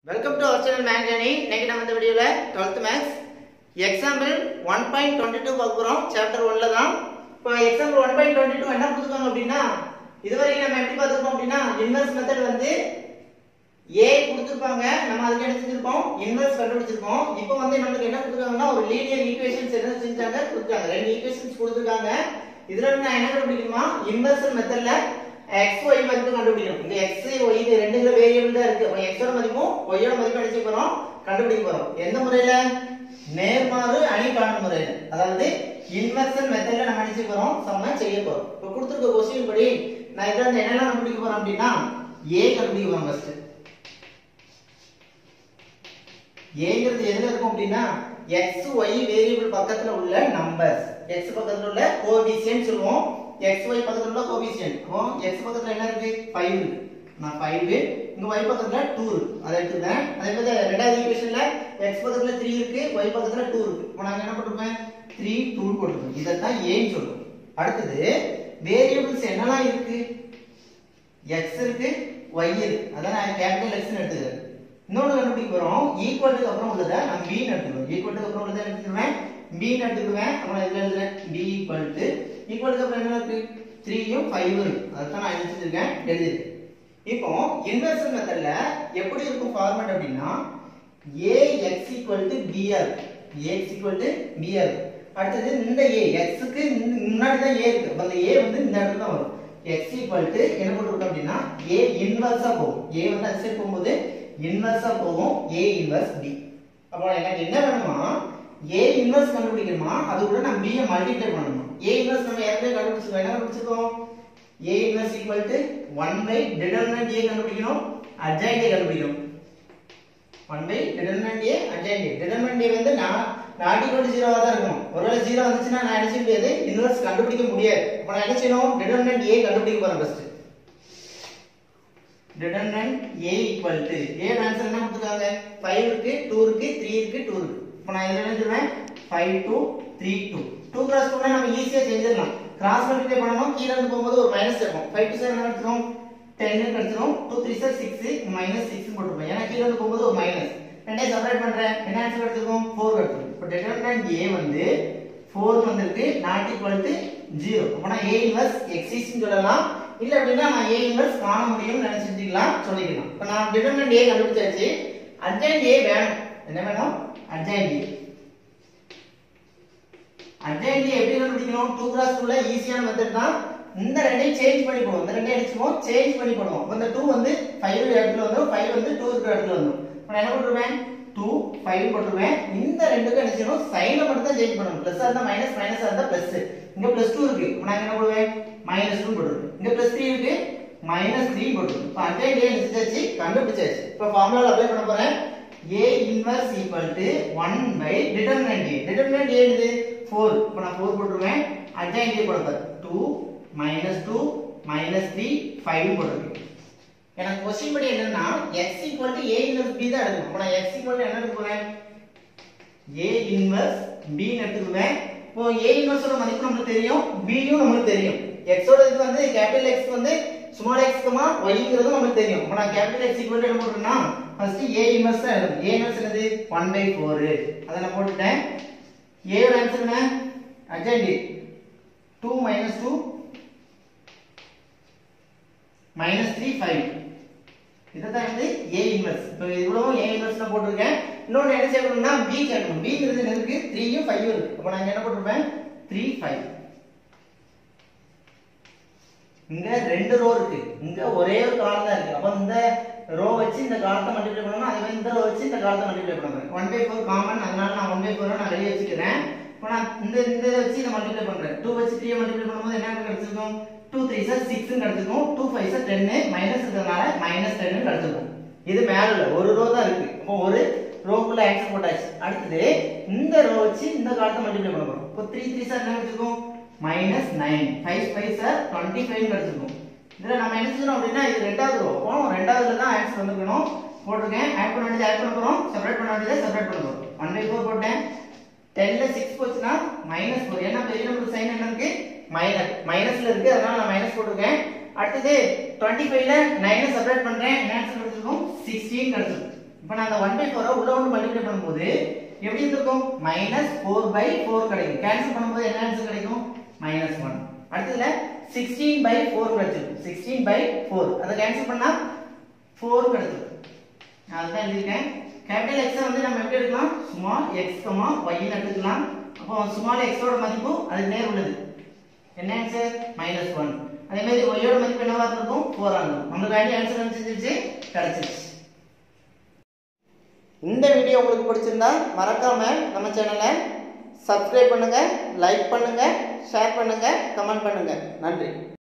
welcome to our channel maths journey இன்னைக்கு நம்ம இந்த வீடியோல 12th maths example one point twenty two பார்க்க போறோம் சாப்டர் ஒன்ல தான் இப்போ example one point twenty two என்ன கொடுத்துருக்காங்க அப்படின்னா இதுவரைக்கும் நம்ம எப்படி பார்த்துருக்கோம் அப்படின்னா இன்வெர்ஸ் மெத்தட் வந்து ஏ கொடுத்துருப்பாங்க நம்ம அதுக்கு என்ன செஞ்சிருக்கோம் இன்வெர்ஸ் கண்டுபிடிச்சிருக்கோம் இப்போ வந்து நம்மளுக்கு என்ன கொடுத்துருக்காங்கன்னா ஒரு லீனியர் ஈக்குவேஷன்ஸ் என்ன செஞ்சாங்க கொடுத்துருக்காங்க ரெண்டு ஈக்குவேஷன்ஸ் கொடுத்துருக்காங்க இதுல இருந்து நான் என்ன கண்டுபிடிக்கணுமா இன்வெர்ஸ் மெத்தட்ல எக்ஸ் ஒய் மதிப்பு கண்டுபிடிக்கணும் இந்த எக்ஸ் ஒய் இது ரெண்டு வேரியபிள் தான் இருக்கு அப்ப எக்ஸோட மதிப்பும் ஒய்யோட மதிப்பு அடிச்சு போறோம் கண்டுபிடிக்க போறோம் எந்த முறையில நேர்மாறு அணி காணும் முறையில அதாவது இன்வெர்ஷன் மெத்தட்ல நம்ம அடிச்சு போறோம் சம செய்ய போறோம் இப்போ கொடுத்துருக்க கொஸ்டின் படி நான் இதுல இருந்து என்னெல்லாம் கண்டுபிடிக்க போறேன் அப்படின்னா ஏ கண்டுபிடிக்க போறோம் ஃபர்ஸ்ட் ஏங்கிறது எதுல இருக்கும் அப்படின்னா எக்ஸ் ஒய் வேரியபிள் பக்கத்துல உள்ள நம்பர்ஸ் எக்ஸ் பக்கத்துல உள்ள கோஎஃபிஷியன்ட் சொல்லுவோம் எக்ஸ் ஒய் பக்கத்துல உள்ள கோஎஃபிஷியன்ட் அப்போ எக்ஸ் பக்கத்துல என்ன இருக்கு 5 இருக்கு நான் 5 இங்க y பக்கத்துல 2 இருக்கு அதை எடுத்துக்கிறேன் அதே மாதிரி ரெண்டாவது ஈக்குவேஷன்ல x பக்கத்துல 3 இருக்கு y பக்கத்துல 2 இருக்கு இப்போ நாங்க என்ன போட்டுருப்பேன் 3 2 போட்டுருப்போம் இதை தான் ஏன்னு சொல்றோம் அடுத்தது வேரியபிள்ஸ் என்னெல்லாம் இருக்கு x இருக்கு y இருக்கு அதான் நான் கேபிட்டல் x னு எடுத்துக்கிறேன் இன்னொன்று கண்டுபிடிக்க போறோம் ஈக்குவலுக்கு அப்புறம் உள்ளதை நான் b னு எடுத்துக்குவேன் ஈக்குவலுக்கு அப்புறம் உள்ளதை எடுத்துக்குவேன் b னு எடுத்துக்குவேன் அப்புறம் இதுல எழுதுறேன் b ஈக்குவல் டு ஈக்குவலுக்கு அப்புறம் என்ன இருக்கு 3 யும் 5 இருக்கு அதான் நான் என்ன செஞ்சிருக்கேன் எழுதிருக்கேன் இப்போ இன்வெர்ஷன் மெத்தட்ல எப்படி இருக்கும் ஃபார்மட் அப்படின்னா ax equal to br ax equal to br அடுத்தது இந்த a x க்கு முன்னாடி தான் a இருக்கு அப்ப அந்த a வந்து இந்த இடத்துல தான் வரும் x ஈக்குவல் டு என்ன போட்டுருக்கோம் அப்படின்னா a இன்வெர்ஸா போகும் a வந்து அந்த சைடு போகும்போது இன்வெர்ஸா போகும் a இன்வெர்ஸ் b அப்போ எனக்கு என்ன வேணுமா a இன்வெர்ஸ் கண்டுபிடிக்கணுமா அது கூட நான் b யை மல்டிப்ளை பண்ணணும் a இன்வெர்ஸ் நம்ம ஏற்கனவே கண்டுபிடிச்சிருக்கோம் என்ன கண்டுபிடிச்சிருக்கோம் a inverse equal to 1 by determinant a கண்டுபிடிக்கணும் அட்ஜாயின்ட் a கண்டுபிடிக்கணும் 1 by determinant a adjoint a determinant a வந்து நான் நாட் ஈக்குவல் டு 0 தான் இருக்கணும் ஒருவேளை 0 வந்துச்சுன்னா நான் என்ன செய்ய முடியாது இன்வெர்ஸ் கண்டுபிடிக்க முடியாது அப்ப நான் என்ன செய்யணும் டிடர்மினன்ட் a கண்டுபிடிக்க போறேன் first determinant a equal to a answer என்ன கொடுத்துருக்காங்க 5 இருக்கு 2 இருக்கு 3 இருக்கு 2 இருக்கு இப்போ நான் இதுல என்ன சொல்றேன் 5 2 3 2 2 கிராஸ் 2 நம்ம ஈஸியா செஞ்சிடலாம் கிராஸ் மல்டிப்ளை பண்ணனும் கீழ இருந்து போகும்போது ஒரு மைனஸ் இருக்கும் 5 to 7 என்ன எடுத்துரும் 10 ன்னு எடுத்துரும் 2 3 சார் 6 மைனஸ் 6 போட்டுப்போம் ஏன்னா கீழ இருந்து போகும்போது ஒரு மைனஸ் ரெண்டே செப்பரேட் பண்றேன் என்ன ஆன்சர் எடுத்துக்கும் 4 எடுத்துரும் இப்போ டிடர்மினன்ட் a வந்து 4 வந்திருக்கு நாட் ஈக்குவல் டு 0 அப்ப நான் a இன்வெர்ஸ் x ன்னு சொல்லலாம் இல்ல அப்படின்னா நான் a இன்வெர்ஸ் காண முடியும்னு நினைச்சிட்டீங்களா சொல்லிக்கலாம் இப்போ நான் டிடர்மினன்ட் a கண்டுபிடிச்சாச்சு அட்ஜாயின்ட் a வேணும் என்ன வேணும் அட்ஜாயின்ட் a அட்ஜாயின்ட் a எப்படி கண்டுபிடிக்கணும் 2 கிராஸ் 2 ல ஈஸியான மெத்தட் தான் இந்த ரெண்டையும் சேஞ்ச் பண்ணி போடுவோம் இந்த ரெண்டையும் அடிச்சுவோம் சேஞ்ச் பண்ணி போடுவோம் அப்ப இந்த 2 வந்து 5 இடத்துல வந்துரும் 5 வந்து 2 இருக்கிற இடத்துல வந்துரும் இப்போ நான் என்ன போட்டுருவேன் 2 5 போட்டுருவேன் இந்த ரெண்டுக்கும் என்ன செய்யணும் சைனை மட்டும் தான் சேஞ்ச் பண்ணணும் பிளஸ் இருந்தா மைனஸ் மைனஸ் இருந்தா பிளஸ் இங்க பிளஸ் 2 இருக்கு இப்போ நான் என்ன போடுவேன் மைனஸ் 2 போட்டுருவேன் இங்க பிளஸ் 3 இருக்கு மைனஸ் 3 போட்டுருவேன் இப்போ அட்ஜாயின்ட் a நிச்சயிச்சாச்சு கண்டுபிடிச்சாச்சு இப்போ ஃபார்முலா அப்ளை பண்ண போறேன் a inverse equal to 1 by determinant a determinant a என்னது 4 இப்போ நான் 4 போட்டுருவேன் அட்ஜாயின்ட் a போடுறேன் 2 மைனஸ் 2 மைனஸ் 3 5 போட்டுருக்கேன் எனக்கு கொஸ்டின் படி என்னன்னா x equal to a inverse b தான் எடுக்கணும் அப்ப நான் x ஈக்குவல் டு என்ன எடுக்க போறேன் a இன்வெர்ஸ் b ன்னு எடுத்துக்குவேன் இப்போ a இன்வெர்ஸோட மதிப்பு நமக்கு தெரியும் b யும் நமக்கு தெரியும் x ஓட இது வந்து கேபிட்டல் x வந்து ஸ்மால் x கமா y ங்கிறது நமக்கு தெரியும் அப்ப நான் கேபிட்டல் x ஈக்குவல் டு என்ன போடுறேன்னா ஃபர்ஸ்ட் a இன்வெர்ஸ் தான் எழுதணும் a இன்வெர்ஸ் என்னது 1 பை 4 அத நான் போட்டுட்டேன் a ஓட ஆன்சர் என்ன அட்ஜாயின்ட் 2 minus 2 minus 3 5 இதுதான் வந்து a இன்வெர்ஸ் இப்போ இவ்வளவும் a இன்வெர்ஸ் நான் போட்டிருக்கேன் இன்னொன்னு என்ன செய்யணும்னா b கேட்கணும் b ங்கிறது என்ன இருக்கு 3 யும் 5 யும் இருக்கு அப்ப நான் இங்க என்ன போட்டிருப்பேன் 3 5 இங்க ரெண்டு ரோ இருக்கு இங்க ஒரே ஒரு காலம் தான் இருக்கு அப்ப இந்த ரோ வச்சு இந்த காலத்தை மல்டிப்ளை பண்ணணும் அதே மாதிரி இந்த ரோ வச்சு இந்த காலத்தை மல்டிப்ளை பண்ணணும் 1 பை 4 காமன் அதனால நான் 1 பை 4 நான் வெளிய வச்சுக்கிறேன் இப்போ நான் இந்த இந்த இதை வச்சு இதை மல்டிப்ளை பண்றேன் 2 வச்சு 3 மல்டிப்ளை பண்ணும்போது என்ன கிடைச்சிருக்கும் 2 3 சார் 6 ன்னு கிடைச்சிருக்கும் 2 5 சார் 10 மைனஸ் இருக்கிறதுனால மைனஸ் 10 ன்னு கிடைச்சிருக்கும் இது மேல இல்ல ஒரு ரோ தான் இருக்கு அப்போ ஒரு ரோக்குள்ள ஆன்சர் போட்டாச்சு அடுத்தது இந்த ரோ வச்சு இந்த காலத்தை மல்டிப்ளை பண்ண போறோம் இப்போ 3 3 சார் என்ன கிடைச்சிருக்கும் மைனஸ் 9 5 5 சார் 25 கிடைச்சிருக்கும் இதுல நம்ம என்ன செய்யணும் அப்படின்னா இது ரெண்டாவது ரோ அப்போ ரெண்டாவதுல தான் ஆன்சர் வந்துக்கணும் போட்டிருக்கேன் ஆட் பண்ண வேண்டியது ஆட் பண்ண போறோம் செப்பரேட் பண்ண வேண்டியதை செப்பரேட் பண்ண போறோம் 1 பை 4 போட்டேன் 10ல 6 போச்சுன்னா மைனஸ் 4 ஏன்னா பெரிய நம்பர் சைன் என்ன இருக்கு மைனஸ் மைனஸ்ல இருக்கு அதனால நான் மைனஸ் போட்டிருக்கேன் அடுத்தது 25ல 9 செப்பரேட் பண்றேன் என்ன ஆன்சர் கிடைச்சிருக்கும் 16 கிடைச்சிருக்கும் இப்போ நான் அந்த ஒன் பை ஃபோரை உள்ள ஒன்று மல்டிப்ளை பண்ணும்போது எப்படி இருந்திருக்கும் மைனஸ் ஃபோர் பை ஃபோர் கிடைக்கும் கேன்சல் பண்ணும்போது என்ன ஆன்சர் கிடைக்கும் மைனஸ் ஒன் அடுத்ததுல சிக்ஸ்டீன் பை ஃபோர் கிடைச்சிருக்கும் சிக்ஸ்டீன் பை ஃபோர் அதை கேன்சல் பண்ணா ஃபோர் கிடைச்சிருக்கும் அதுதான் எழுதியிருக்கேன் கேபிட்டல் எக்ஸை வந்து நம்ம எப்படி எடுக்கலாம் ஸ்மால் எக்ஸ் கமா ஒய்னு எடுத்துக்கலாம் அப்போ ஸ்மால் எக்ஸோட மதிப்பு அதுக்கு நேர் உள்ளது என்ன ஆன்சர் மைனஸ் ஒன் அதே மாதிரி ஒய்யோட மதிப்பு என்னவா இருக்கும் ஃபோர் ஆகும் நம்மளுக்கு வேண்டிய ஆன்சர் கிடைச்சிருச்சு கிடைச்சிருச்சு இந்த வீடியோ உங்களுக்கு பிடிச்சிருந்தா மறக்காம நம்ம சேனலை சப்ஸ்கிரைப் பண்ணுங்க லைக் பண்ணுங்க ஷேர் பண்ணுங்க கமெண்ட் பண்ணுங்க நன்றி